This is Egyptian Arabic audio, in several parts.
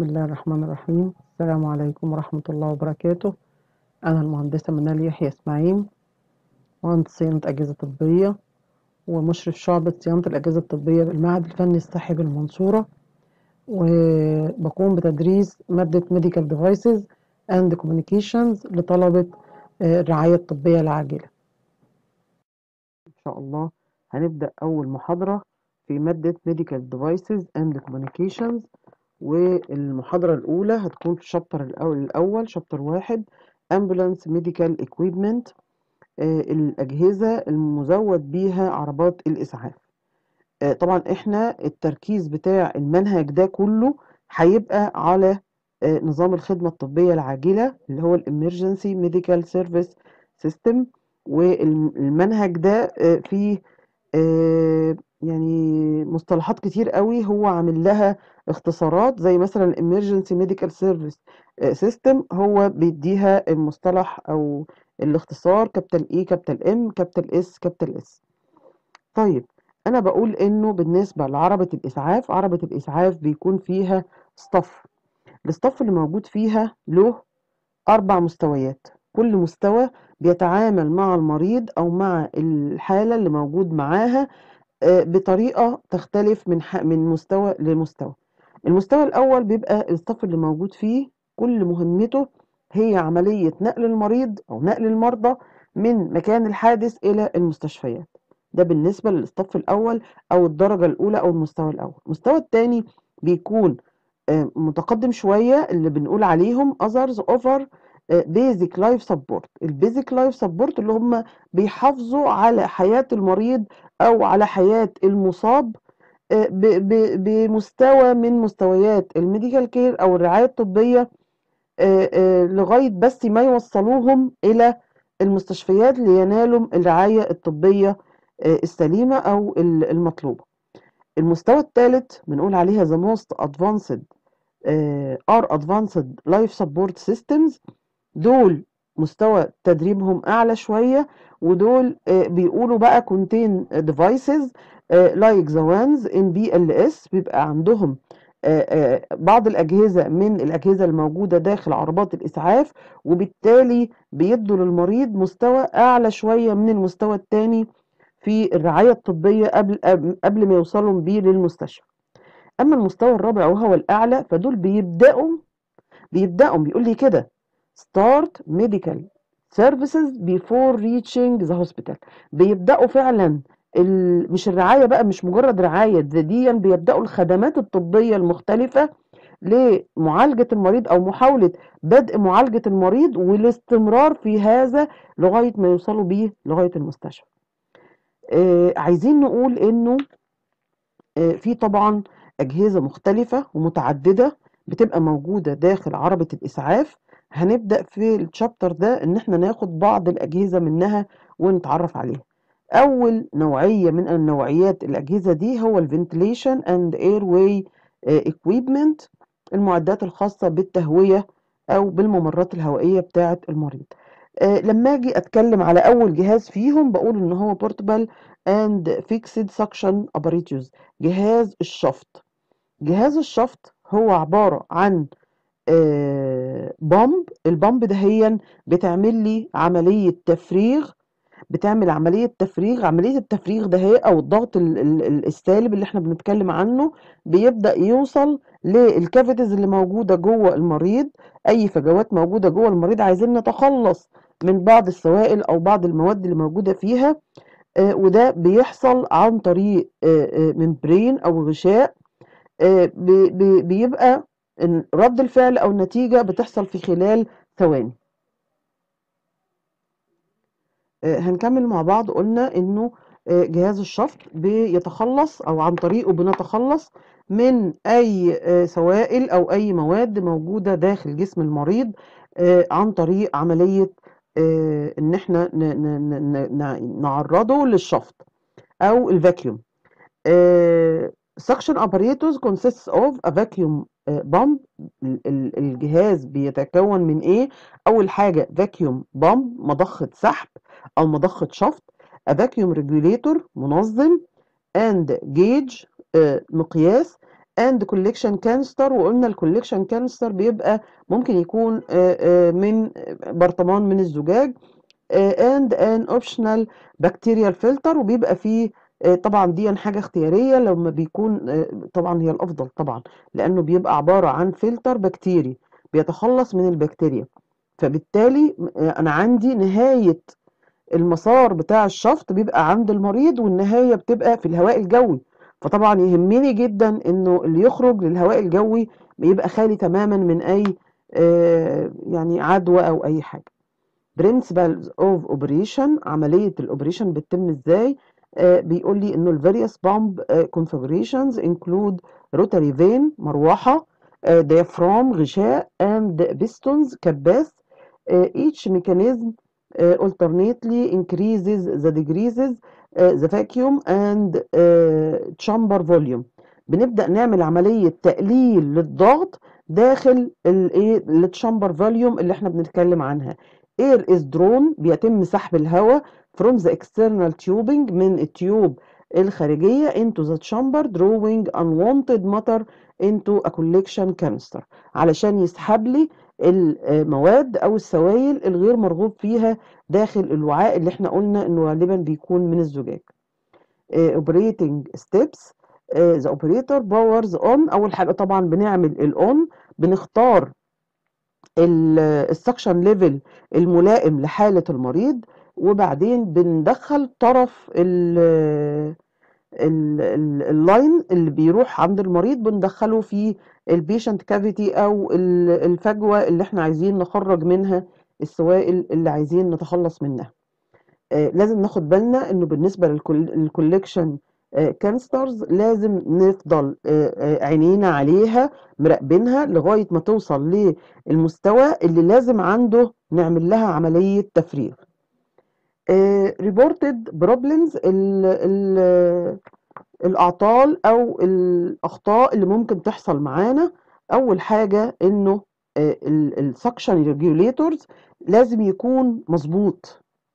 بسم الله الرحمن الرحيم السلام عليكم ورحمة الله وبركاته أنا المهندسة منال يحيى إسماعيل مهندس صيانة أجهزة طبية ومشرف شعبة صيانة الأجهزة الطبية بالمعهد الفني الصحي بالمنصورة وبقوم بتدريس مادة Medical Devices and Communications لطلبة الرعاية الطبية العاجلة إن شاء الله هنبدأ أول محاضرة في مادة Medical Devices and Communications والمحاضرة الأولى هتكون في الشابتر الأول الأول شابتر واحد Ambulance Medical Equipment آه، الأجهزة المزود بيها عربات الإسعاف آه، طبعا احنا التركيز بتاع المنهج ده كله هيبقى على آه، نظام الخدمة الطبية العاجلة اللي هو الامرجنسي ميديكال سيرفيس سيستم والمنهج ده آه، فيه آه، يعني مصطلحات كتير قوي هو عامل لها اختصارات زي مثلا الامرجنسي ميديكال سيرفيس سيستم هو بيديها المصطلح او الاختصار كابيتال اي كابيتال ام كابيتال اس كابيتال اس طيب انا بقول انه بالنسبه لعربه الاسعاف عربه الاسعاف بيكون فيها صف الصف اللي موجود فيها له اربع مستويات كل مستوى بيتعامل مع المريض او مع الحاله اللي موجود معاها آه، بطريقه تختلف من ح- من مستوى لمستوى المستوى الاول بيبقى الصف اللي موجود فيه كل مهمته هي عمليه نقل المريض او نقل المرضى من مكان الحادث الى المستشفيات ده بالنسبه للصف الاول او الدرجه الاولى او المستوى الاول المستوى الثاني بيكون آه، متقدم شويه اللي بنقول عليهم others over بيزك لايف سبورت البيزك لايف سبورت اللي هم بيحافظوا على حياه المريض او على حياه المصاب آه، ب- ب- بمستوى من مستويات الميديكال كير او الرعايه الطبيه آه، آه، لغايه بس ما يوصلوهم الى المستشفيات لينالوا الرعايه الطبيه آه، السليمه او ال- المطلوبه المستوى الثالث بنقول عليها the most advanced آه، are advanced life support systems دول مستوى تدريبهم أعلى شوية ودول آه، بيقولوا بقى contain devices آه، like the ones in BLS بيبقى عندهم آه، آه، بعض الأجهزة من الأجهزة الموجودة داخل عربات الإسعاف وبالتالي بيدوا للمريض مستوى أعلى شوية من المستوى التاني في الرعاية الطبية قبل قبل قبل ما يوصلوا بيه للمستشفى أما المستوى الرابع وهو الأعلى فدول بيبدأوا بيبدأوا بيقول لي كده start medical services before reaching the hospital بيبدأوا فعلا ال... مش الرعاية بقى مش مجرد رعاية ده دي بيبدأوا الخدمات الطبية المختلفة لمعالجة المريض أو محاولة بدء معالجة المريض والاستمرار في هذا لغاية ما يوصلوا بيه لغاية المستشفى آه عايزين نقول إنه آه، في طبعا أجهزة مختلفة ومتعددة بتبقى موجودة داخل عربة الإسعاف هنبدأ في الشابتر ده إن احنا ناخد بعض الأجهزة منها ونتعرف عليها أول نوعية من النوعيات الأجهزة دي هو الفنتليشن اند اير واي equipment المعدات الخاصة بالتهوية أو بالممرات الهوائية بتاعة المريض آه، لما أجي أتكلم على أول جهاز فيهم بقول إن هو portable and fixed suction apparatus جهاز الشفط جهاز الشفط هو عبارة عن آه، بامب البامب ده هي بتعمل لي عملية تفريغ بتعمل عملية تفريغ عملية التفريغ ده هي أو الضغط ال- ال- ال- السالب اللي احنا بنتكلم عنه بيبدأ يوصل للكافيتيز اللي موجودة جوه المريض أي فجوات موجودة جوه المريض عايزين نتخلص من بعض السوائل أو بعض المواد اللي موجودة فيها آه، وده بيحصل عن طريق ممبرين أو غشاء آه، بي- بي- بيبقى إن رد الفعل أو النتيجة بتحصل في خلال ثواني آه، هنكمل مع بعض قلنا انه آه، جهاز الشفط بيتخلص او عن طريقه بنتخلص من اي آه، سوائل او اي مواد موجودة داخل جسم المريض آه، عن طريق عملية آه، ان احنا ن- ن- ن- ن- نعرضه للشفط او الفاكيوم آه، suction apparatus consists of a vacuum آه، pump ال- ال- الجهاز بيتكون من ايه اول حاجة vacuum pump مضخة سحب او مضخة شفط a vacuum regulator منظم and gauge آه، مقياس اند كوليكشن كانستر وقلنا الكوليكشن كانستر بيبقى ممكن يكون آه، آه، من برطمان من الزجاج اند ان اوبشنال بكتيريال فلتر وبيبقى فيه آه، طبعا دي حاجة اختيارية لما بيكون آه، طبعا هي الأفضل طبعا لأنه بيبقى عبارة عن فلتر بكتيري بيتخلص من البكتيريا فبالتالي آه، أنا عندي نهاية المسار بتاع الشفط بيبقى عند المريض والنهاية بتبقى في الهواء الجوي فطبعا يهمني جدا انه اللي يخرج للهواء الجوي بيبقى خالي تماما من اي آه، يعني عدوى او اي حاجة principles of operation عملية الاوبريشن بتتم ازاي آه، بيقول لي انه ال various pump آه، configurations include rotary vane مروحة آه، diaphragm غشاء and pistons كباس آه، each mechanism آه، alternately increases the decreases آه، the vacuum and آه، chamber volume بنبدأ نعمل عملية تقليل للضغط داخل الايه التشامبر فوليوم اللي احنا بنتكلم عنها air is drawn بيتم سحب الهواء from the external tubing من التيوب الخارجية into the chamber drawing unwanted matter into a collection canister علشان يسحب لي المواد او السوائل الغير مرغوب فيها داخل الوعاء اللي احنا قلنا انه غالبا بيكون من الزجاج آه، operating steps آه، the operator powers on اول حاجه طبعا بنعمل الاون بنختار السكشن ليفل الملائم لحاله المريض وبعدين بندخل طرف ال- ال- ال- اللاين اللي بيروح عند المريض بندخله في البيشنت كافيتي او ال- الفجوه اللي احنا عايزين نخرج منها السوائل اللي عايزين نتخلص منها آه، لازم ناخد بالنا انه بالنسبه للكوليكشن كانسترز لازم نفضل آه، آه، عينينا عليها مراقبينها لغايه ما توصل للمستوى اللي لازم عنده نعمل لها عمليه تفريغ ريبورتد بروبلمز الاعطال او الاخطاء اللي ممكن تحصل معانا اول حاجه انه السكشن ريجوليتورز لازم يكون مظبوط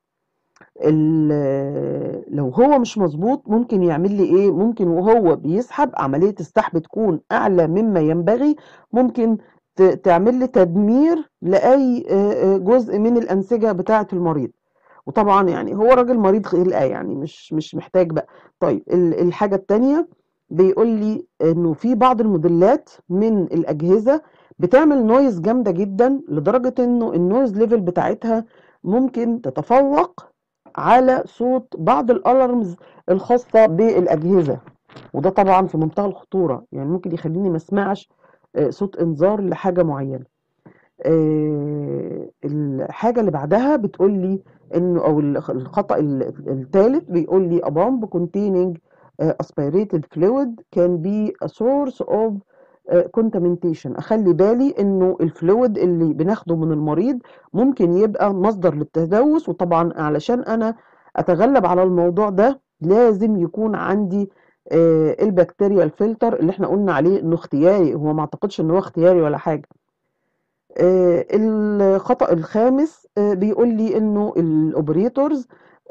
ال- لو هو مش مظبوط ممكن يعمل لي ايه ممكن وهو بيسحب عملية السحب تكون اعلى مما ينبغي ممكن ت- تعمل لي تدمير لاي آه، آه، جزء من الانسجة بتاعة المريض وطبعا يعني هو راجل مريض خلقة يعني مش مش محتاج بقى طيب ال- الحاجة التانية بيقول لي انه في بعض الموديلات من الاجهزة بتعمل نويز جامدة جدا لدرجة انه النويز ليفل بتاعتها ممكن تتفوق على صوت بعض الالارمز الخاصة بالاجهزة وده طبعا في منتهى الخطورة يعني ممكن يخليني ما اسمعش آه، صوت انذار لحاجة معينة آه، الحاجة اللي بعدها بتقول لي انه او الخ- الخطأ الثالث بيقول لي a pump containing uh, aspirated fluid can be a source of uh, contamination اخلي بالي انه الفلويد اللي بناخده من المريض ممكن يبقى مصدر للتلوث وطبعا علشان انا اتغلب على الموضوع ده لازم يكون عندي آه، البكتيريا الفلتر اللي احنا قلنا عليه انه اختياري هو ما اعتقدش ان هو اختياري ولا حاجة آه، الخطأ الخامس آه، بيقول لي انه الاوبريتورز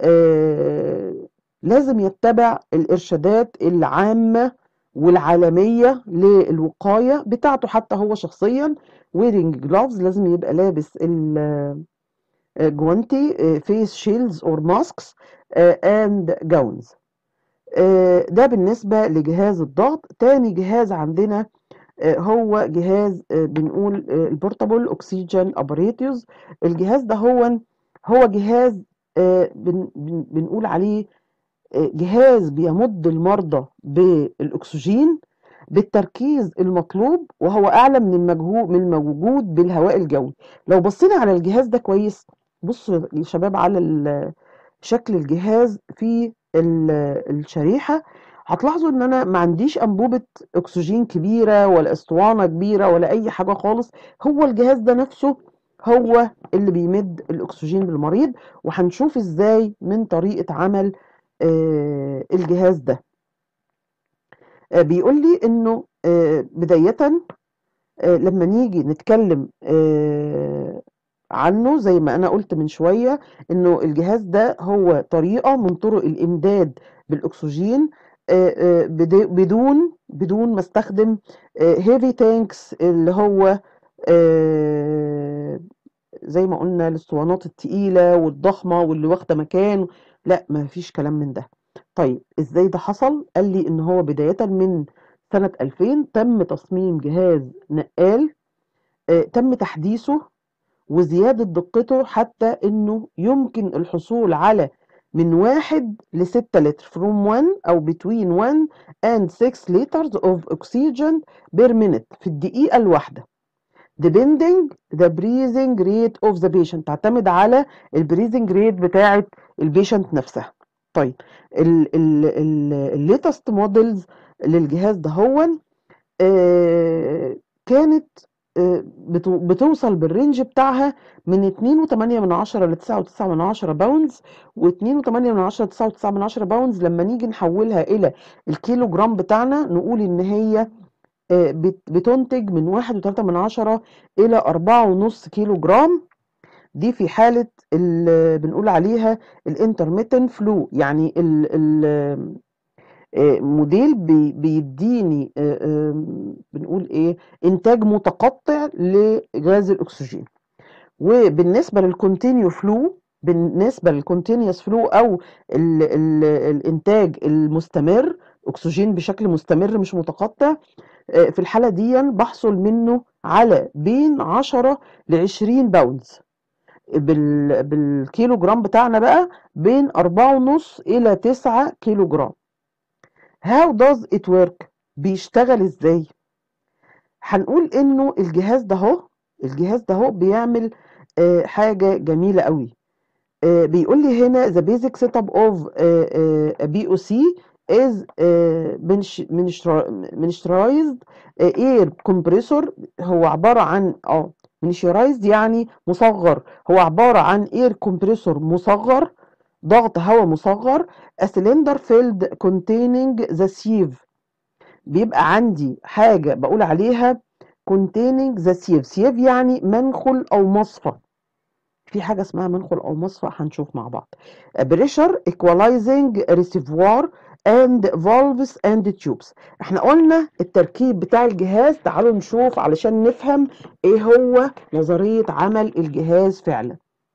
لازم يتبع الارشادات العامة والعالمية للوقاية بتاعته حتى هو شخصيا wearing gloves لازم يبقى لابس الجوانتي فيس شيلز اور ماسكس اند جاونز ده بالنسبة لجهاز الضغط تاني جهاز عندنا آه، هو جهاز آه، بنقول البورتابل اوكسجين اباريتوس الجهاز ده هو هو جهاز آه، بن- بن- بنقول عليه آه، جهاز بيمد المرضى بالاكسجين بالتركيز المطلوب وهو اعلى من المجهود من الموجود بالهواء الجوي لو بصينا على الجهاز ده كويس بصوا يا شباب على ال- شكل الجهاز في ال- الشريحة هتلاحظوا ان انا ما عنديش انبوبة اكسجين كبيرة ولا اسطوانة كبيرة ولا اي حاجة خالص هو الجهاز ده نفسه هو اللي بيمد الاكسجين للمريض وهنشوف ازاي من طريقة عمل آه، الجهاز ده آه، بيقول لي انه آه، بداية آه، لما نيجي نتكلم آه، عنه زي ما انا قلت من شوية انه الجهاز ده هو طريقة من طرق الامداد بالاكسجين آه، آه، بد- بدون بدون ما استخدم هيفي تانكس اللي هو آه، زي ما قلنا الاسطوانات التقيلة والضخمة واللي واخدة مكان لا ما فيش كلام من ده طيب ازاي ده حصل قال لي ان هو بداية من سنة 2000 تم تصميم جهاز نقال آه، تم تحديثه وزيادة دقته حتى انه يمكن الحصول على من واحد لستة لتر from one أو between one and six liters of oxygen per minute في الدقيقة الواحدة depending the breathing rate of the patient تعتمد على البريزنج ريت بتاعة البيشنت نفسها طيب الليتست موديلز للجهاز ده هو آه، كانت آه، بتو- بتوصل بالرينج بتاعها من 2.8 من عشرة ل 9.9 من عشرة باوندز و2.8 من عشرة ل 9.9 من عشرة باوندز لما نيجي نحولها إلى الكيلو جرام بتاعنا نقول إن هي آه، بت- بتنتج من 1.3 من عشرة إلى 4.5 كيلو جرام دي في حالة اللي بنقول عليها الانترميتنت فلو يعني ال ال آه، موديل بي- بيديني آه، آم، بنقول ايه انتاج متقطع لغاز الاكسجين وبالنسبه للكونتينيو فلو بالنسبه للكونتينيوس فلو او ال ال الانتاج المستمر اكسجين بشكل مستمر مش متقطع آه، في الحاله دي بحصل منه على بين 10 ل 20 باوندز بال بالكيلو جرام بتاعنا بقى بين 4.5 الى 9 كيلو جرام How does it work بيشتغل ازاي هنقول انه الجهاز ده اهو الجهاز ده اهو بيعمل آه، حاجة جميلة قوي آه، بيقول لي هنا the basic setup of آه، آه، a BOC is آه، منش- منشترا- miniaturized آه، air compressor هو عبارة عن اه miniaturized يعني مصغر هو عبارة عن air compressor مصغر ضغط هواء مصغر a cylinder filled containing the sieve بيبقى عندي حاجة بقول عليها containing the sieve sieve يعني منخل أو مصفى في حاجة اسمها منخل أو مصفى هنشوف مع بعض pressure equalizing reservoir and valves and tubes احنا قلنا التركيب بتاع الجهاز تعالوا نشوف علشان نفهم ايه هو نظرية عمل الجهاز فعلا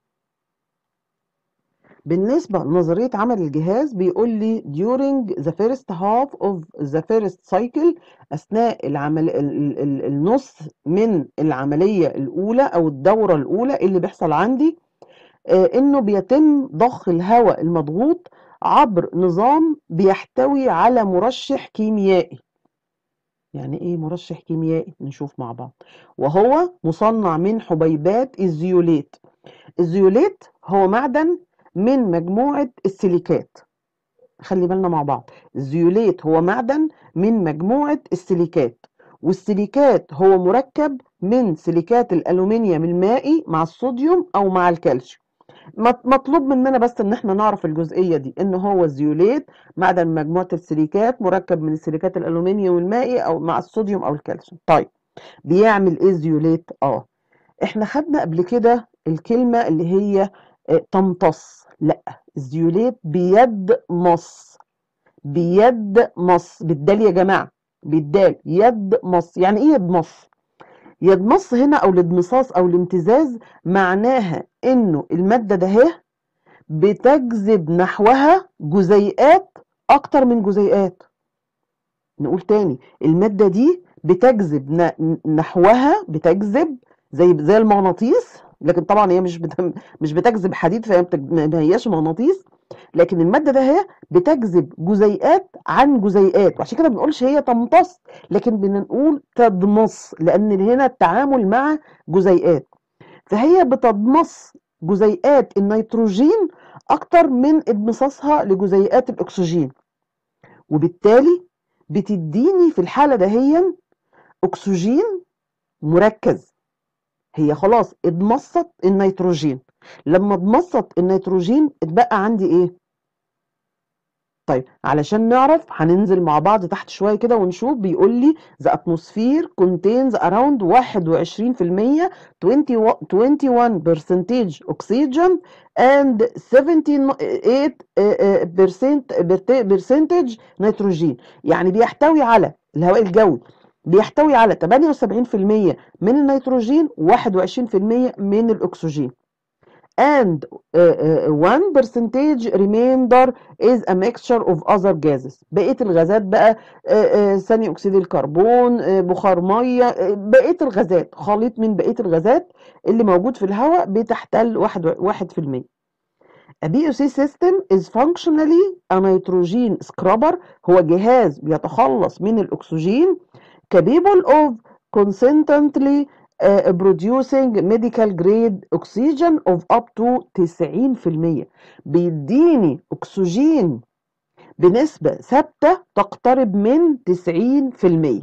بالنسبة لنظرية عمل الجهاز بيقول لي during the first half of the first cycle أثناء العمل ال- ال- النص من العملية الأولى أو الدورة الأولى إيه اللي بيحصل عندي آه، إنه بيتم ضخ الهواء المضغوط عبر نظام بيحتوي على مرشح كيميائي يعني إيه مرشح كيميائي نشوف مع بعض وهو مصنع من حبيبات الزيوليت الزيوليت هو معدن من مجموعة السيليكات خلي بالنا مع بعض الزيوليت هو معدن من مجموعة السيليكات والسيليكات هو مركب من سيليكات الألومنيوم المائي مع الصوديوم أو مع الكالسيوم مط- مطلوب مننا بس ان احنا نعرف الجزئية دي ان هو الزيوليت معدن من مجموعة السيليكات مركب من السيليكات الألومنيوم المائي أو مع الصوديوم أو الكالسيوم طيب بيعمل ايه الزيوليت اه احنا خدنا قبل كده الكلمة اللي هي آه، تمتص لا الزيوليت بيد مص بيد مص بالدال يا جماعة بالدال يد مص يعني ايه يد مص يد مص هنا او الادمصاص او الامتزاز معناها انه المادة ده هي بتجذب نحوها جزيئات اكتر من جزيئات نقول تاني المادة دي بتجذب ن- نحوها بتجذب زي زي المغناطيس لكن طبعا هي مش بت... مش بتجذب حديد فهي بتج... ما هياش مغناطيس لكن المادة ده هي بتجذب جزيئات عن جزيئات وعشان كده ما بنقولش هي تمتص لكن بنقول تدمص لأن هنا التعامل مع جزيئات فهي بتدمص جزيئات النيتروجين أكتر من ادمصاصها لجزيئات الأكسجين وبالتالي بتديني في الحالة دهيا أكسجين مركز هي خلاص اتمصت النيتروجين لما اتمصت النيتروجين اتبقى عندي ايه طيب علشان نعرف هننزل مع بعض تحت شوية كده ونشوف بيقول لي the atmosphere contains around 21% 21 percentage oxygen and 78 percentage nitrogen يعني بيحتوي على الهواء الجوي بيحتوي على 78% من النيتروجين و21% من الأكسجين and uh, uh, 1 percentage remainder is a mixture of other gases بقية الغازات بقى uh, uh, ثاني أكسيد الكربون uh, بخار مية uh, بقية الغازات خليط من بقية الغازات اللي موجود في الهواء بتحتل واحد, واحد في المية A BOC system is functionally a nitrogen scrubber هو جهاز بيتخلص من الأكسجين capable of consistently uh, producing medical grade oxygen of up to 90% بيديني أكسجين بنسبة ثابتة تقترب من 90%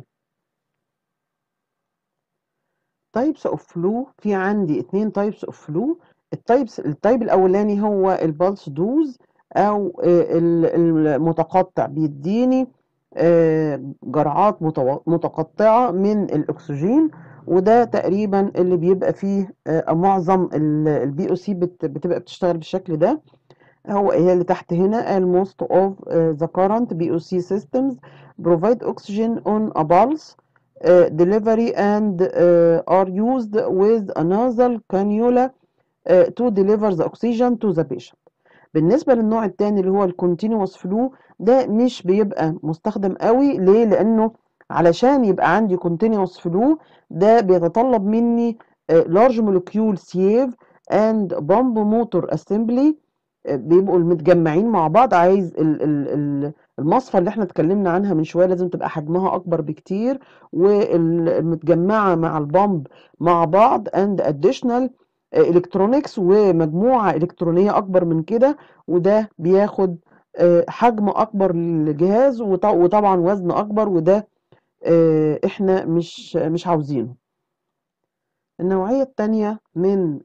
types of flu في عندي اتنين types of flu التايبس التايب الاولاني هو البلس دوز او المتقطع بيديني جرعات متقطعه من الاكسجين وده تقريبا اللي بيبقى فيه معظم البي او سي بتبقى بتشتغل بالشكل ده هو هي اللي تحت هنا most of the current BOC systems provide oxygen on a pulse uh, delivery and uh, are used with a nasal cannula to deliver the oxygen to the patient بالنسبة للنوع التاني اللي هو الكونتينوس فلو ده مش بيبقى مستخدم قوي ليه لأنه علشان يبقى عندي continuous فلو ده بيتطلب مني large molecule sieve and pump motor assembly بيبقوا المتجمعين مع بعض عايز المصفى اللي احنا اتكلمنا عنها من شويه لازم تبقى حجمها اكبر بكتير والمتجمعه مع البامب مع بعض and additional الكترونكس ومجموعه الكترونيه اكبر من كده وده بياخد حجم اكبر للجهاز وطبعا وزن اكبر وده احنا مش مش عاوزينه النوعيه الثانيه من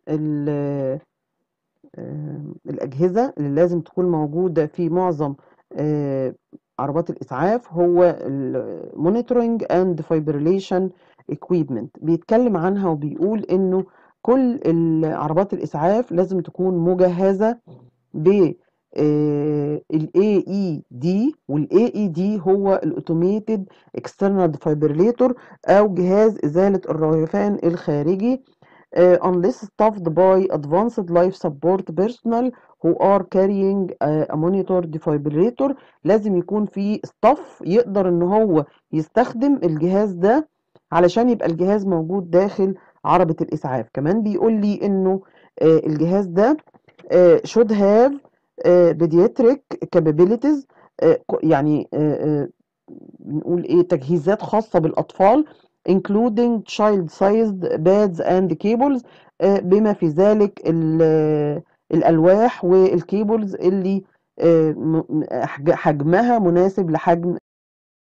الاجهزه اللي لازم تكون موجوده في معظم عربات الاسعاف هو المونيتورنج اند فايبريليشن equipment بيتكلم عنها وبيقول انه كل عربات الإسعاف لازم تكون مجهزة ب ال AED وال AED هو الأوتوميتد اكسترنال ديفايبريليتور أو جهاز إزالة الرويفان الخارجي unless staffed by advanced life support personnel who are carrying a monitor defibrillator لازم يكون في staff يقدر ان هو يستخدم الجهاز ده علشان يبقى الجهاز موجود داخل عربة الإسعاف كمان بيقول لي إنه آه الجهاز ده آه should have آه pediatric capabilities يعني نقول إيه تجهيزات خاصة بالأطفال including child sized pads and cables بما في ذلك الألواح والكيبلز اللي حجمها مناسب لحجم